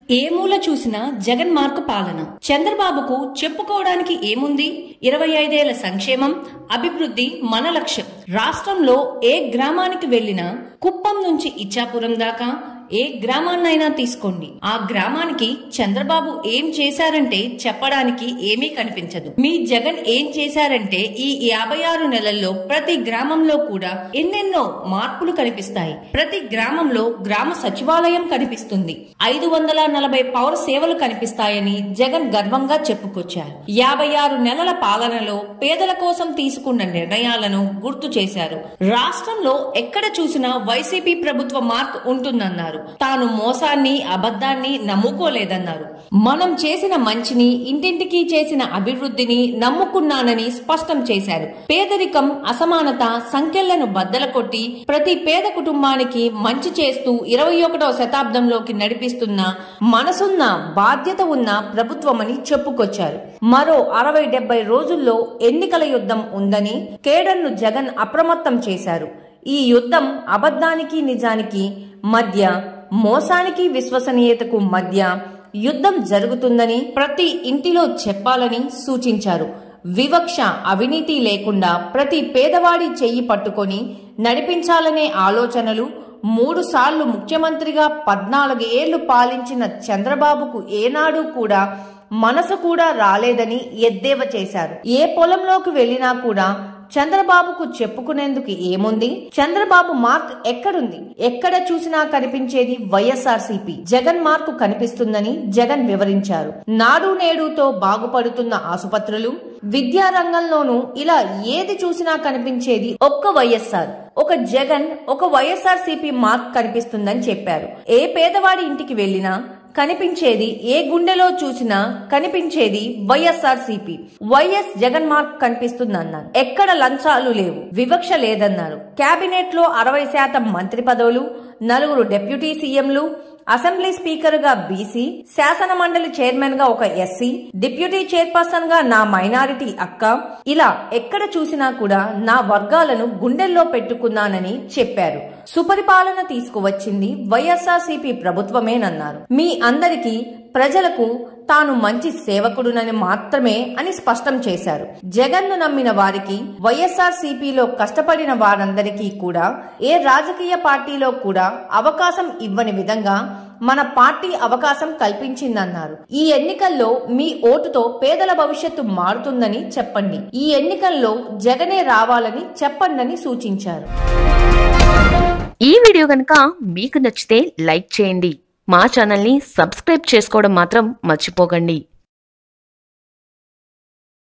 ఏ మూల చూసినా జగన్ మార్కు పాలన చంద్రబాబుకు చెప్పుకోవడానికి ఏముంది ఇరవై ఐదేళ్ల సంక్షేమం అభివృద్ధి మన లక్ష్యం రాష్ట్రంలో ఏ గ్రామానికి వెళ్లినా కుప్పం నుంచి ఇచ్చాపురం దాకా ఏ గ్రామాన్నైనా తీసుకోండి ఆ గ్రామానికి చంద్రబాబు ఏం చేశారంటే చెప్పడానికి ఏమీ కనిపించదు మీ జగన్ ఏం చేశారంటే ఈ యాభై ఆరు నెలల్లో ప్రతి గ్రామంలో కూడా ఎన్నెన్నో మార్పులు కనిపిస్తాయి ప్రతి గ్రామంలో గ్రామ సచివాలయం కనిపిస్తుంది ఐదు వందల నలభై పౌర సేవలు కనిపిస్తాయని జగన్ గర్వంగా చెప్పుకొచ్చారు యాభై ఆరు నెలల పాలనలో పేదల కోసం తీసుకున్న నిర్ణయాలను గుర్తు చేశారు రాష్ట్రంలో ఎక్కడ చూసినా వైసీపీ ప్రభుత్వ మార్క్ ఉంటుందన్నారు తాను మోసాన్ని అబద్ధాన్ని నమ్ముకోలేదన్నారు మనం చేసిన మంచిని ఇంటింటికి చేసిన అభివృద్ధిని నమ్ముకున్నానని స్పష్టం చేశారు పేదరికం అసమానత సంఖ్యలను బద్దల కొట్టి ప్రతి పేద కుటుంబానికి మంచి చేస్తూ ఇరవై ఒకటో శతాబ్దంలోకి నడిపిస్తున్న మనసున్న బాధ్యత ఉన్న ప్రభుత్వమని చెప్పుకొచ్చారు మరో అరవై డెబ్బై రోజుల్లో ఎన్నికల యుద్ధం ఉందని కేడర్ను జగన్ అప్రమత్తం చేశారు ఈ యుద్ధం అబద్ధానికి నిజానికి మధ్య మోసానికి విశ్వసనీయతకు మధ్య యుద్ధం జరుగుతుందని ప్రతి ఇంటిలో చెప్పాలని సూచించారు వివక్ష అవినీతి లేకుండా ప్రతి పేదవాడి చెయ్యి పట్టుకొని నడిపించాలనే ఆలోచనలు మూడు సార్లు ముఖ్యమంత్రిగా పద్నాలుగు ఏళ్లు పాలించిన చంద్రబాబుకు ఏనాడు కూడా మనసు కూడా రాలేదని ఎద్దేవా చేశారు ఏ పొలంలోకి వెళ్ళినా కూడా చంద్రబాబుకు చెప్పుకునేందుకు ఏముంది చంద్రబాబు మార్క్ ఎక్కడుంది ఎక్కడ చూసినా కనిపించేది వైఎస్ఆర్సీపీ జగన్ మార్కు కనిపిస్తుందని జగన్ వివరించారు నాడు నేడుతో బాగుపడుతున్న ఆసుపత్రులు విద్యా రంగంలోనూ ఇలా ఏది చూసినా కనిపించేది ఒక్క వైఎస్ఆర్ ఒక జగన్ ఒక వైఎస్ఆర్ సిపి మార్క్ కనిపిస్తుందని చెప్పారు ఏ పేదవాడి ఇంటికి వెళ్ళినా కనిపించేది ఏ గుండెలో చూసినా కనిపించేది YSR CP YS Jagan mark కనిపిస్తుందన్నారు ఎక్కడ లంచాలు లేవు వివక్ష లేదన్నారు కేబినెట్ లో అరవై శాతం మంత్రి పదవులు నలుగురు డిప్యూటీ సీఎంలు అసెంబ్లీ స్పీకర్ గా బీసీ శాసన మండలి చైర్మన్ గా ఒక ఎస్సీ డిప్యూటీ చైర్పర్సన్ గా నా మైనారిటీ అక్క ఇలా ఎక్కడ చూసినా కూడా నా వర్గాలను గుండెల్లో పెట్టుకున్నానని చెప్పారు సుపరిపాలన తీసుకువచ్చింది వైఎస్ఆర్సీపీ ప్రభుత్వమేనన్నారు మీ అందరికీ ప్రజలకు తాను మంచి సేవకుడునని మాత్రమే అని స్పష్టం చేశారు జగన్ను నమ్మిన వారికి వైఎస్ఆర్ సిపిలో కష్టపడిన వారందరికీ కూడా ఏ రాజకీయ పార్టీలో కూడా అవకాశం ఇవ్వని విధంగా మన పార్టీ అవకాశం కల్పించిందన్నారు ఈ ఎన్నికల్లో మీ ఓటుతో పేదల భవిష్యత్తు మారుతుందని చెప్పండి ఈ ఎన్నికల్లో జగనే రావాలని చెప్పండని సూచించారు ఈ వీడియో కనుక మీకు నచ్చితే లైక్ చేయండి మా ఛానల్ని సబ్స్క్రైబ్ చేసుకోవడం మాత్రం మర్చిపోకండి